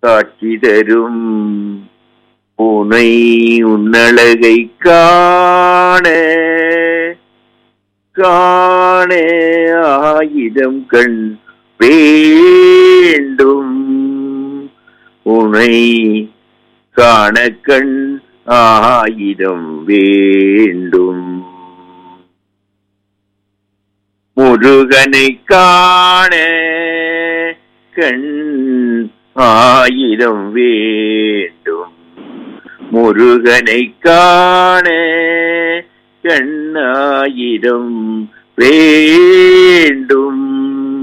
காட்சி தரும் பூனை உன்னழகை காண காண ஆயிரம் கண் வேண்டும் உனை காண கண் ஆயிரம் வேண்டும் முருகனை காண கண் ஆயிரம் வேண்டும் முருகனை காண கண்ணாயிரம் வேண்டும்